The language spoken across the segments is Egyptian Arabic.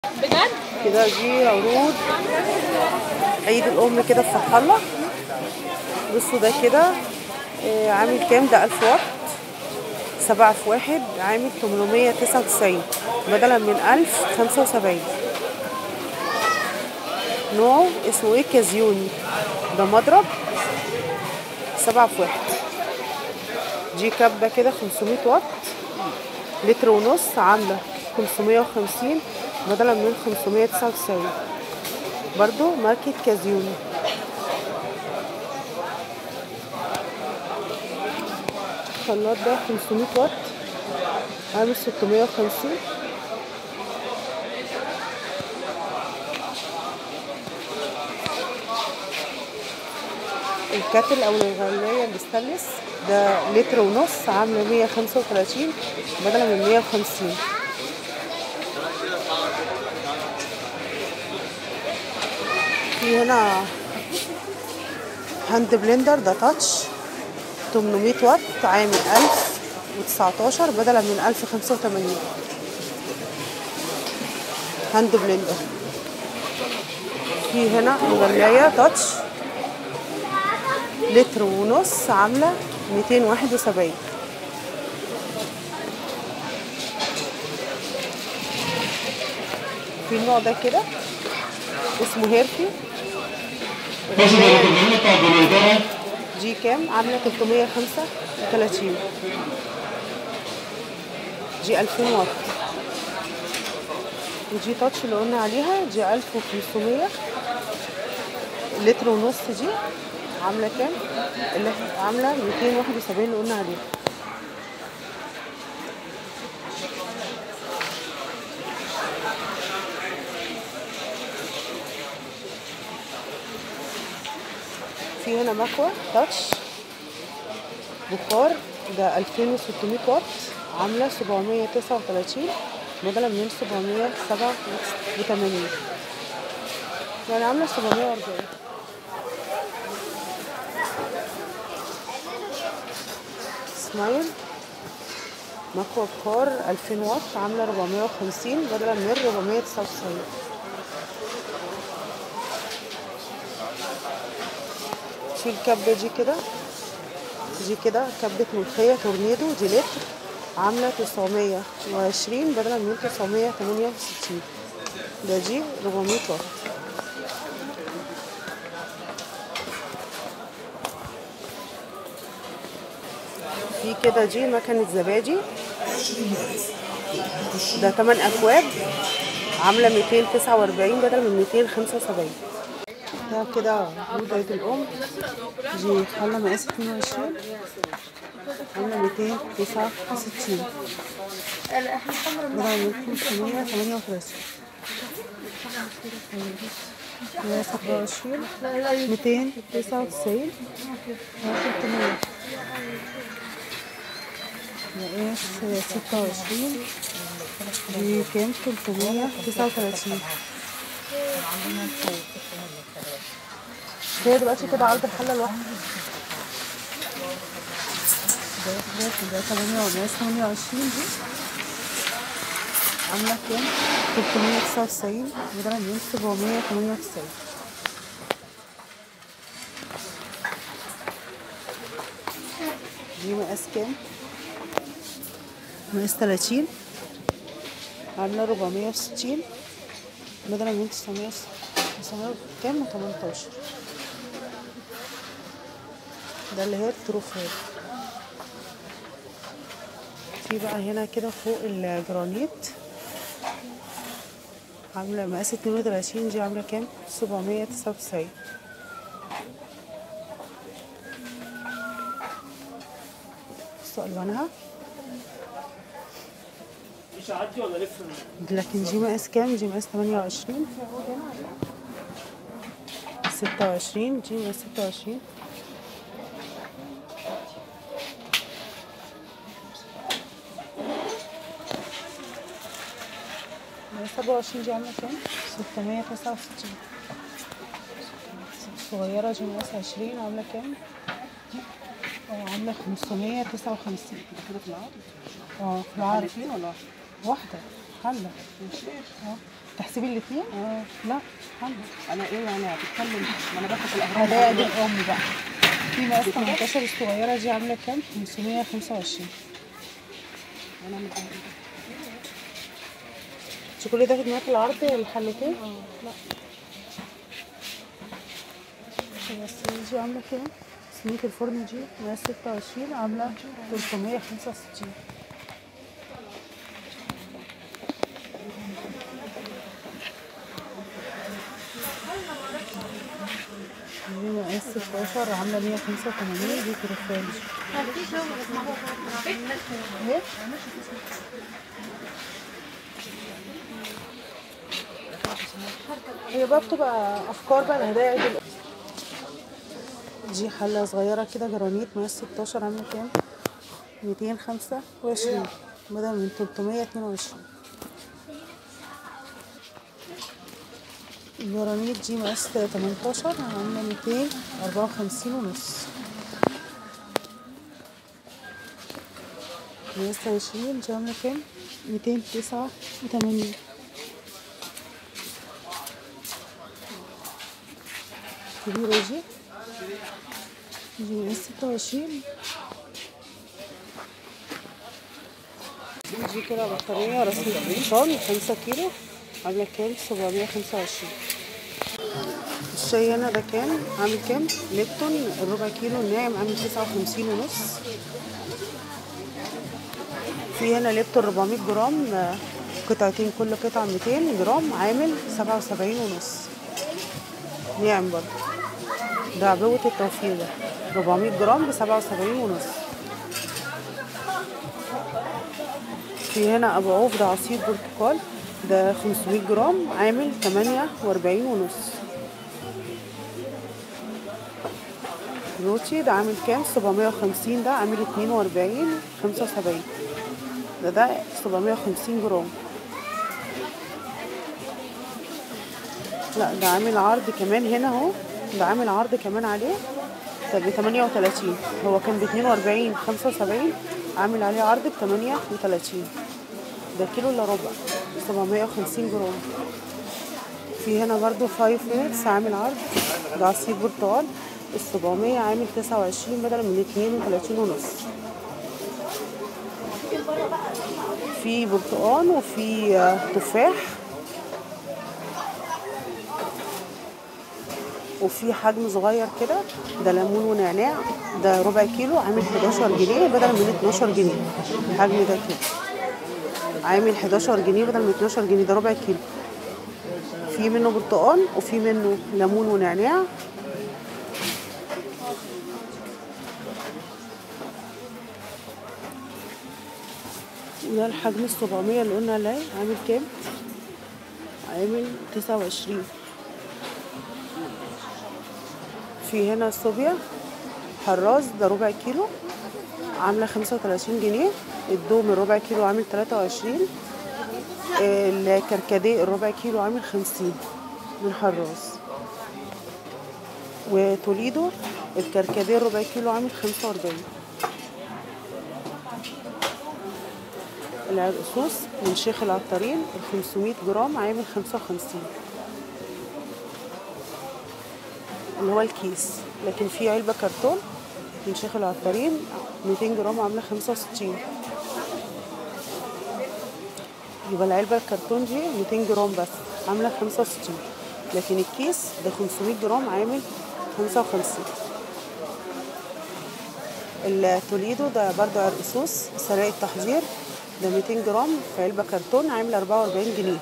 بجد كده دي عروض عيد الأم كده في فتح الله بصوا ده كده آه، عامل كام ده 1000 واط سبعة في واحد عامل 899 بدلا من 1075 نوعه اسمه ايه كازيوني ده مضرب سبعة في واحد دي كبة كده 500 واط لتر ونص عاملة 550 بدلا من 599 برضو ماركة كازيوني الخلاط ده 500 واط عامل 650 الكاتل او الغلاية الاستانلس ده لتر ونص عاملة 135 بدلا من 150 في هنا هاند بلندر ده تاتش 800 واط عامل 1019 بدلا من 1085 هاند بلندر في هنا غلاية تاتش لتر ونص عاملة 271 في النوع ده كده اسمه هيرفي Cosa della camionetta dell'Odoro? جي كام عاملة 335 جي 2000 واط ودي تاتش اللي قلنا عليها جي 1500 لتر ونص دي عاملة كام؟ اللي إحنا- عاملة 271 اللي قلنا عليها في هنا مكوى تاتش بخار ده 2600 واط عاملة 739 بدلا من 787 يعني عاملة 740 سمايل مكوى بخار 2000 واط عاملة 450 بدلا من 499 في الكبة دي كده دي كده كبة ملوخية تورنيدو دي لتر عاملة 920 بدلا من 968 ده دي 400 واط في كده دي مكنة زبادي ده 8 أكواب عاملة 249 بدل من 275 ده كده عود عيد الأم دي حلة مقاس 22 عاملة 269 بدل من 538 مقاس 24 299 300 مقاس 26 دي كام 339 هي دلوقتي كده عرض الحلة الواحدة ده ده ده 8 وناس 28 دي عاملة كام؟ 399 بدل من 798 دي مقاس كام؟ مقاس 30 عاملة 460 بدل من 900 900 كام؟ 18 ده اللي هي التروفات في بقى هنا كده فوق الجرانيت عاملة مقاس 32 دي عاملة كام؟ 799 بصوا ألوانها مش عادي ولا لف لكن دي مقاس كام؟ دي مقاس 28 26 دي مقاس 26 مقاس 27 دي عاملة كام؟ 669 الصغيرة دي مقاس 20 عاملة كام؟ اه عاملة 559 ده كده في العرض اه في العرض الاثنين ولا واحدة؟ واحدة حلة مش ايه اه تحسبي الاثنين اه لا حلو انا ايه يعني هتتكلم ما انا باخد هدايا الاهرام دي الام بقى في مقاس 18 الصغيره دي عامله كام 525 انا من أهل. انت كل ده في دماغك العرض الحلتين بس دي عامله كام صينيه الفرن دي مقاس 26 عامله 365 دي مقاس 16 عامله 185 دي كرفان ايه هي بقى بتبقى افكار بقى الهدايا عيد الأم. دي حله صغيره كده جرانيت مقاس 16 عامله كام 225 بدل من 322 الجرانيت دي مقاس 18 عامله 254 ونص مقاس 20 دي عامله كام 289 كبيرة دي دي مقاس ستة وعشرين دي كده بطارية رسمة قمصان خمسة كيلو عاملة كام سبعمية خمسة وعشرين الشاي هنا ده كام عامل كام ليبتون الربع كيلو الناعم عامل تسعة وخمسين ونص في هنا ليبتون 400 جرام آه، قطعتين كل قطعة 200 جرام عامل سبعة وسبعين ونص ناعم برضه ده عبوة التوفير ده 400 جرام ب 77 ونص في هنا ابو عوف ده عصير برتقال ده 500 جرام عامل 48 ونص روتشي ده عامل كام 750 ده عامل 42 75 ده ده 750 جرام لا ده عامل عرض كمان هنا اهو ده عامل عرض كمان عليه ده ب 38 هو كان ب 42 75 عامل عليه عرض ب 38 ده كيلو الا ربع 750 جرام في هنا برضو 5 مينتس عامل عرض ده عصير برتقال ال 700 عامل 29 بدل من 32 ونص في برتقال وفي آه، تفاح وفي حجم صغير كده ده ليمون ونعناع ده ربع كيلو عامل 11 جنيه بدل من 12 جنيه الحجم ده كده عامل 11 جنيه بدل من 12 جنيه ده ربع كيلو في منه برتقال وفي منه ليمون ونعناع وده الحجم السبعمية اللي قلنا عليه عامل كام؟ عامل تسعة وعشرين في هنا صوبيا حراز ده ربع كيلو عاملة خمسة وتلاتين جنيه الدوم الربع كيلو عامل تلاتة وعشرين الكركديه الربع كيلو عامل خمسين من حراز وتوليدو الكركديه الربع كيلو عامل خمسة وأربعين العرقسوس من شيخ العطارين ال 500 جرام عامل 55 اللي هو الكيس لكن في علبة كرتون من شيخ العطارين 200 جرام عاملة 65 يبقى العلبة الكرتون دي 200 جرام بس عاملة 65 لكن الكيس ده 500 جرام عامل 55 التوليدو ده برضو عرقسوس سراء التحضير ده 200 جرام في علبة كرتون عامل 44 جنيه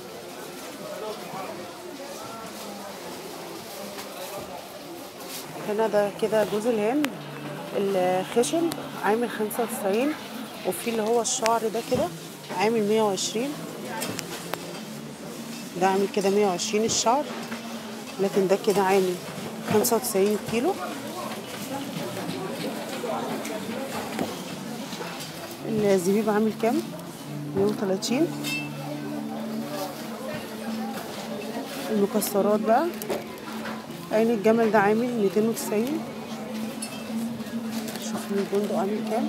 هنا ده كده جوز الهند الخشن عامل 95 وفي اللي هو الشعر ده كده عامل 120 ده عامل كده 120 الشعر لكن ده كده عامل 95 كيلو الزبيب عامل كام؟ 130 المكسرات بقى عين الجمل ده عامل 290 شوف البندق عامل كام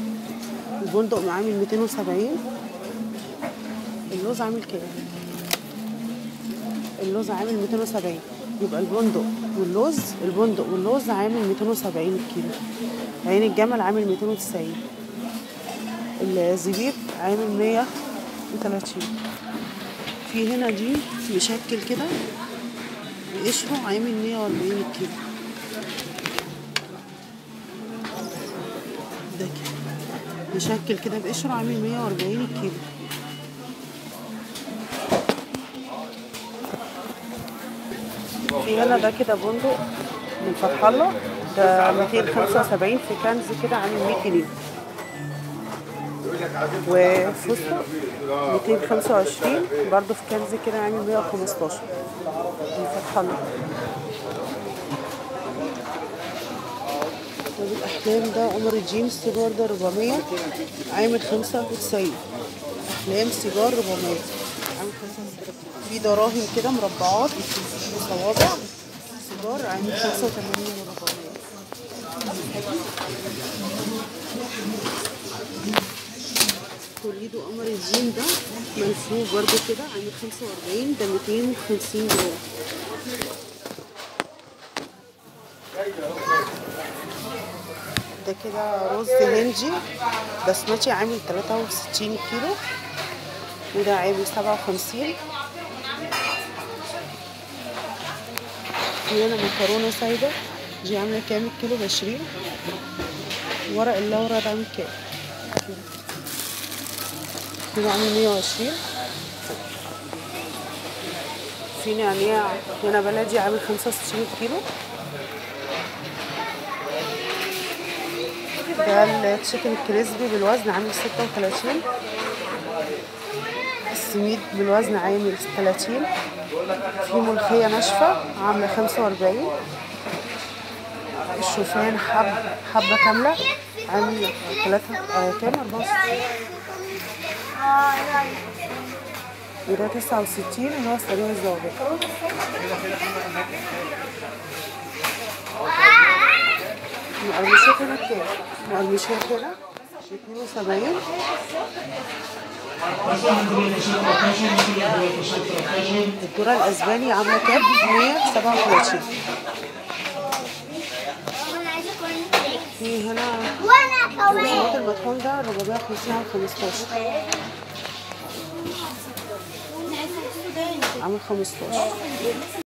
البندق عامل 270 اللوز عامل كام اللوز عامل 270 يبقى البندق واللوز البندق واللوز عامل 270 الكيلو عين الجمل عامل 290 الزبيب عامل 130 في هنا دي مشكل كده بقشره عامل 140 الكيلو ده كده مشكل كده بقشره عامل 140 الكيلو في هنا ده كده بندق من فتح الله ده 275 في كنز كده عامل 100 جنيه وفستق 225 برضه في كنز كده عامل 115 من فتح الله طب الأحلام ده قمر الجيم سيجار ده 400 عامل 95 أحلام سيجار 400 عامل 95 في دراهم كده مربعات وصوابع سيجار عامل 85 و400 توليدو قمر الجيم ده ملفوف برضه كده عامل 45 ده 250 جرام ده كده رز هندي بسمتي عامل 63 كيلو وده عامل 57 في هنا مكرونه سايده دي عامله كام الكيلو ب 20 ورق اللورا ده عامل كام كده عامل 120 في نعناع هنا بلدي عامل 65 كيلو ده التشيكن كريسبي بالوزن عامل 36 السميد بالوزن عامل 30 في ملوخية ناشفة عاملة 45 الشوفان حب حبة كاملة عامل 3 آه كام 64 وده 69 اللي هو سريع الزوجة مقرمشات هنا كام؟ مقرمشات هنا 72 الذرة الأسباني عاملة كام؟ 137 في هنا وانا كمان البقسماط المطحون ده 450 على 15 عامل 15